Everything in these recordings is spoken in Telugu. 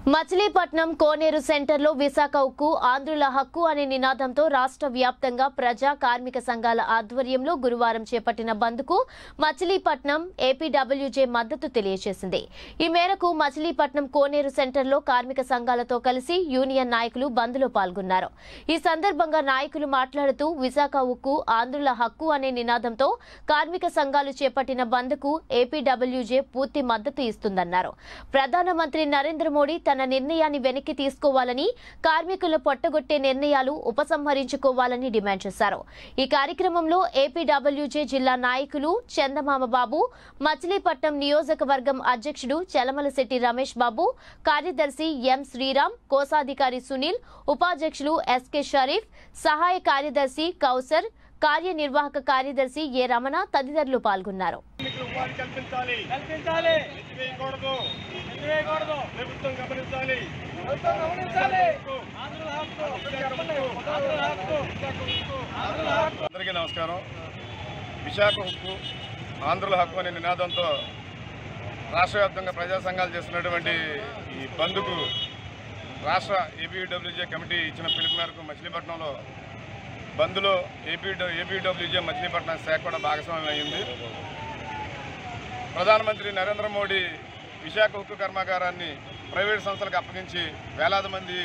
మచిలీపట్నం కోనేరు సెంటర్లో విశాఖ ఉక్కు ఆంధ్రుల హక్కు అనే నినాదంతో రాష్ట్ర వ్యాప్తంగా ప్రజా కార్మిక సంఘాల ఆధ్వర్యంలో గురువారం చేపట్టిన బంద్కు మచిలీపట్నం ఏపీడబ్ల్యూజే మద్దతు తెలియజేసింది ఈ మేరకు మచిలీపట్నం కోనేరు సెంటర్లో కార్మిక సంఘాలతో కలిసి యూనియన్ నాయకులు బంద్లో పాల్గొన్నారు ఈ సందర్భంగా నాయకులు మాట్లాడుతూ విశాఖ ఉక్కు ఆంధ్రుల హక్కు అనే నినాదంతో కార్మిక సంఘాలు చేపట్టిన బంద్కు ఏపీడబ్ల్యూజే పూర్తి మద్దతు ఇస్తుందన్నారు ప్రధానమంత్రి నరేంద్ర మోడీ తన నిర్ణయాన్ని వెనక్కి తీసుకోవాలని కార్మికులు పొట్టగొట్టే నిర్ణయాలు ఉపసంహరించుకోవాలని డిమాండ్ చేశారు ఈ కార్యక్రమంలో ఏపీడబ్ల్యూజే జిల్లా నాయకులు చందమామ బాబు మచిలీపట్నం నియోజకవర్గం అధ్యక్షుడు చలమలశెట్టి రమేష్ బాబు కార్యదర్శి ఎం శ్రీరామ్ కోశాధికారి సునీల్ ఉపాధ్యక్షులు ఎస్కే షరీఫ్ సహాయ కార్యదర్శి కౌసర్ కార్యనిర్వాహక కార్యదర్శి ఏ రమణ తదితరులు పాల్గొన్నారు మీకు ఉపాధి కల్పించాలి కల్పించాలి ఎత్తివేయకూడదు ఎత్తివేయకూడదు ప్రభుత్వం గమనించాలి ప్రభుత్వం గమనించాలి ఆంధ్రుల హక్కు చెప్పండి ఆంధ్రుల హక్కు ఆంధ్రుల హక్కు అందరికీ నమస్కారం విశాఖ హక్కు ఆంధ్రుల హక్కు అనే నినాదంతో రాష్ట్ర వ్యాప్తంగా ప్రజా సంఘాలు చేస్తున్నటువంటి ఈ బంద్కు రాష్ట్ర ఏపీడబ్ల్యూజే కమిటీ ఇచ్చిన పిలుపు మేరకు మచిలీపట్నంలో బంద్లో ఏపీ ఏపీడబ్ల్యూజే మచిలీపట్నం శాఖ కూడా భాగస్వామ్యం అయింది ప్రధానమంత్రి నరేంద్ర మోడీ విశాఖ ఉక్కు కర్మాగారాన్ని ప్రైవేట్ సంస్థలకు అప్పగించి వేలాది మంది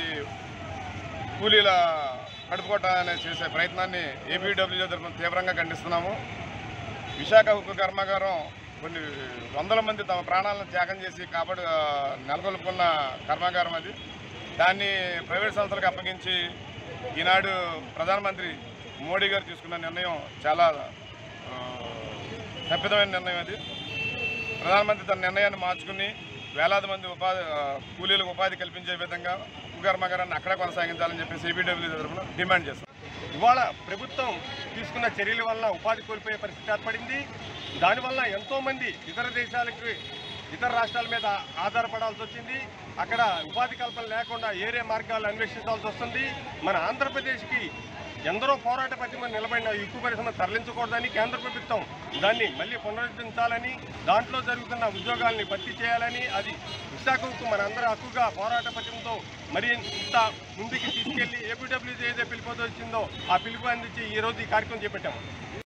కూలీల కడుపుకోటాన్ని చేసే ప్రయత్నాన్ని ఏపీడబ్ల్యూజే తరఫున తీవ్రంగా ఖండిస్తున్నాము విశాఖ ఉక్కు కర్మాగారం కొన్ని వందల మంది తమ ప్రాణాలను త్యాగం చేసి కాపాడు నెలకొల్పుకున్న కర్మాగారం అది దాన్ని ప్రైవేట్ సంస్థలకు అప్పగించి ఈనాడు ప్రధానమంత్రి మోడీ గారు తీసుకున్న నిర్ణయం చాలా ఆ, తప్పిదమైన నిర్ణయం అది ప్రధానమంత్రి తన నిర్ణయాన్ని మార్చుకుని వేలాది మంది ఉపాధి ఆ, కూలీలకు ఉపాధి కల్పించే విధంగా ఉక్కు కర్మాగారాన్ని అక్కడే కొనసాగించాలని చెప్పి సిబిడబ్ల్యూ తరఫున డిమాండ్ చేస్తాం ఇవాళ ప్రభుత్వం తీసుకున్న చర్యల వల్ల ఉపాధి కోల్పోయే పరిస్థితి ఏర్పడింది దానివల్ల ఎంతోమంది ఇతర దేశాలకి ఇతర రాష్ట్రాల మీద ఆధారపడాల్సి వచ్చింది అక్కడ ఉపాధి కల్పన లేకుండా ఏరే మార్గాలు అన్వేషించాల్సి వస్తుంది మన ఆంధ్రప్రదేశ్కి ఎందరో పోరాట పట్టిమ నిలబడిన ఈ ఉక్కు పరిశ్రమ తరలించకూడదని కేంద్ర ప్రభుత్వం దాన్ని మళ్ళీ పునరుద్ధరించాలని దాంట్లో జరుగుతున్న ఉద్యోగాల్ని భర్తీ చేయాలని అది విశాఖ ఉక్కు మనందరి హక్కుగా పోరాట పట్టిమతో మరి ఇంత ముందుకు తీసుకెళ్లి ఏపీడబ్ల్యూజీ ఏదైతే పిలుపు వచ్చిందో ఆ పిలుపు అందించి ఈ రోజు ఈ కార్యక్రమం చేపట్టాము